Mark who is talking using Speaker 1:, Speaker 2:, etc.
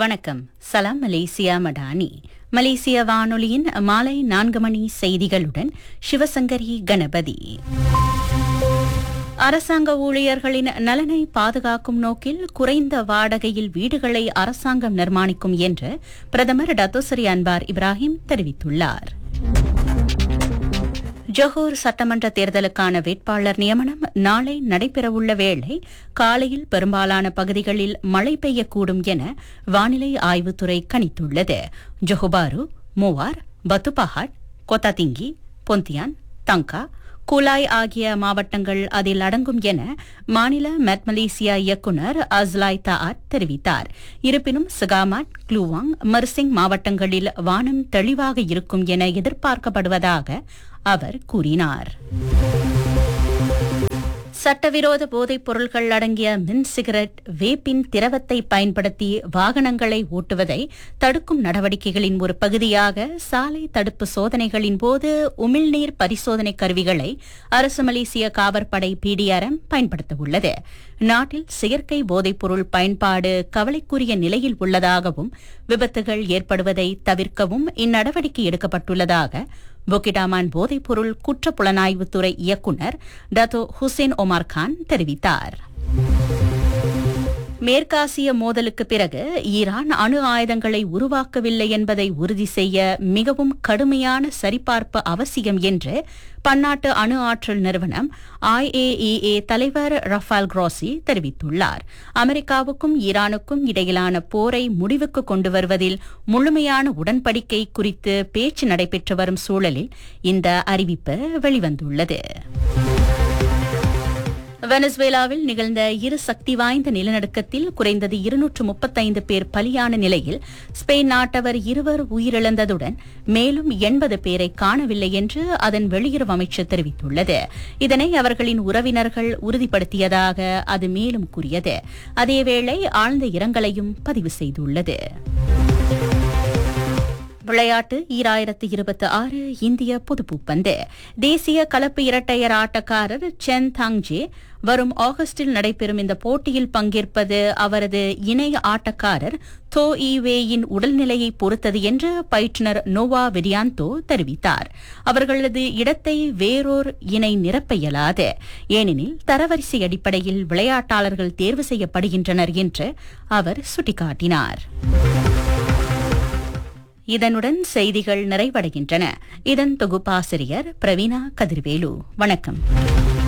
Speaker 1: வணக்கம் சலாம் மலேசியா மடானி மலேசிய வானொலியின் மாலை நான்கு மணி செய்திகளுடன் சிவசங்கரி கணபதி அரசாங்க ஊழியர்களின் நலனை பாதுகாக்கும் நோக்கில் குறைந்த வாடகையில் வீடுகளை அரசாங்கம் நிர்மாணிக்கும் என்று பிரதமர் டத்தோசரி அன்பார் இப்ராஹிம் தெரிவித்துள்ளார் ஜொஹூர் சட்டமன்ற தேர்தலுக்கான வேட்பாளர் நியமனம் நாளை நடைபெறவுள்ள வேளை காலையில் பெரும்பாலான பகுதிகளில் மழை பெய்யக்கூடும் என வானிலை ஆய்வுத்துறை கணித்துள்ளது ஜொஹுபாரு மூவார் பத்துபஹாட் கொத்தாதிங்கி பொந்தியான் தங்கா குலாய் ஆகிய மாவட்டங்கள் அதில் அடங்கும் என மாநில மெட் மலேசியா இயக்குநர் அஸ்லாய் தாட் தெரிவித்தார் இருப்பினும் சிகாமாட் க்ளூவாங் மர்சிங் மாவட்டங்களில் வானம் தெளிவாக இருக்கும் என எதிர்பார்க்கப்படுவதாக அவர் கூறினார் சட்டவிரோத போதைப் பொருட்கள் அடங்கிய மின் சிகரெட் வேப்பின் திரவத்தை பயன்படுத்தி வாகனங்களை ஓட்டுவதை தடுக்கும் நடவடிக்கைகளின் ஒரு பகுதியாக சாலை தடுப்பு சோதனைகளின் போது உமிழ்நீர் பரிசோதனை கருவிகளை அரசு மலேசிய காவற்படை பிடிஆர்எம் பயன்படுத்தவுள்ளது நாட்டில் செயற்கை போதைப்பொருள் பயன்பாடு கவலைக்குரிய நிலையில் உள்ளதாகவும் விபத்துகள் ஏற்படுவதை தவிர்க்கவும் இந்நடவடிக்கை எடுக்கப்பட்டுள்ளதாக பொக்கிடாமான் போதைப்பொருள் குற்ற புலனாய்வுத்துறை இயக்குநர் டத்தோ ஹுசேன் ஒமார் கான் தெரிவித்தார் மேற்காசிய மோதலுக்கு பிறகு ஈரான் அணு ஆயுதங்களை உருவாக்கவில்லை என்பதை உறுதி செய்ய மிகவும் கடுமையான சரிபார்ப்பு அவசியம் என்று பன்னாட்டு அணு ஆற்றல் நிறுவனம் ஐஏஇஏ தலைவர் ரஃபால் குரோசி தெரிவித்துள்ளார் அமெரிக்காவுக்கும் ஈரானுக்கும் இடையிலான போரை முடிவுக்கு கொண்டு வருவதில் முழுமையான உடன்படிக்கை குறித்து பேச்சு நடைபெற்று வரும் சூழலில் இந்த அறிவிப்பு வெளிவந்துள்ளது வெனசுவேலாவில் நிகழ்ந்த இரு சக்தி வாய்ந்த நிலநடுக்கத்தில் குறைந்தது இருநூற்று முப்பத்தைந்து பேர் பலியான நிலையில் ஸ்பெயின் நாட்டவர் இருவர் உயிரிழந்ததுடன் மேலும் எண்பது பேரை காணவில்லை என்று அதன் வெளியுறவு அமைச்சர் தெரிவித்துள்ளது இதனை அவர்களின் உறவினர்கள் உறுதிப்படுத்தியதாக அது மேலும் கூறியது அதேவேளை ஆழ்ந்த இரங்கலையும் பதிவு செய்துள்ளது விளையாட்டு ஈராயிரத்து இருபத்தி ஆறு இந்திய பொதுப்பூப்பந்து தேசிய கலப்பு இரட்டையர் ஆட்டக்காரர் சென் தாங்ஜே வரும் ஆகஸ்டில் நடைபெறும் இந்த போட்டியில் பங்கேற்பது அவரது இணை ஆட்டக்காரர் தோ ஈவேயின் உடல்நிலையை பொறுத்தது என்று பயிற்றுநர் நோவா விடியாந்தோ தெரிவித்தார் அவர்களது இடத்தை வேறோர் இணை நிரப்ப இயலாது ஏனெனில் தரவரிசை அடிப்படையில் விளையாட்டாளர்கள் தேர்வு செய்யப்படுகின்றனர் என்று அவர் சுட்டிக்காட்டினார் இதனுடன் செய்திகள் நிறைவடைகின்றன இதன் தொகுப்பாசிரியர் பிரவீணா கதிர்வேலு வணக்கம்